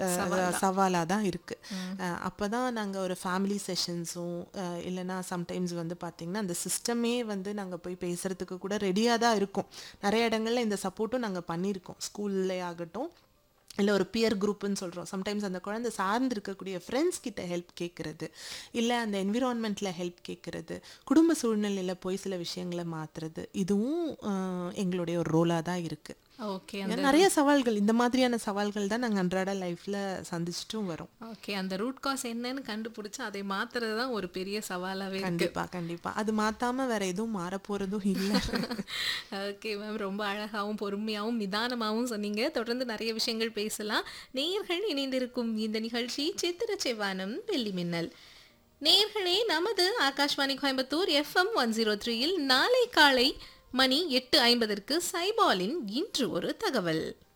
சவாலாக தான் இருக்குது அப்போ தான் நாங்கள் ஒரு ஃபேமிலி செஷன்ஸும் இல்லைன்னா சம்டைம்ஸ் வந்து பார்த்திங்கன்னா அந்த சிஸ்டமே வந்து நாங்கள் போய் பேசுகிறதுக்கு கூட ரெடியாக தான் இருக்கோம் நிறைய இடங்கள்ல இந்த சப்போர்ட்டும் நாங்கள் பண்ணியிருக்கோம் ஸ்கூல்லே ஆகட்டும் இல்லை ஒரு பியர் குரூப்புன்னு சொல்கிறோம் சம்டைம்ஸ் அந்த குழந்தை சார்ந்து இருக்கக்கூடிய ஃப்ரெண்ட்ஸ் கிட்ட ஹெல்ப் கேட்குறது இல்லை அந்த என்விரான்மெண்ட்டில் ஹெல்ப் கேட்குறது குடும்ப சூழ்நிலையில் போய் சில விஷயங்களை மாற்றுறது இதுவும் அஹ், எங்களுடைய ஒரு ரோலாக தான் இருக்குது ஓகே நிறைய சவால்கள் இந்த மாதிரியான சவால்கள் தான் நாங்கள் அன்றாட லைஃப்பில் சந்திச்சிட்டும் வரோம் ஓகே அந்த ரூட் காஸ் என்னன்னு கண்டுபிடிச்சு அதை மாத்துறது தான் ஒரு பெரிய சவாலாவே இருக்கு கண்டிப்பா கண்டிப்பா அது மாத்தாம வேற எதுவும் மாற போறதும் இல்லை ஓகே மேம் ரொம்ப அழகாவும் பொறுமையாவும் நிதானமாவும் சொன்னீங்க தொடர்ந்து நிறைய விஷயங்கள் பேசலாம் நேயர்கள் இணைந்திருக்கும் இந்த நிகழ்ச்சி சித்திர செவ்வானம் வெள்ளி மின்னல் நேயர்களே நமது Akashvani Coimbatore FM one zero த்ரீயில் நாளை காலை மணி எட்டு ஐம்பதற்கு சைபாலின் இன்று ஒரு தகவல்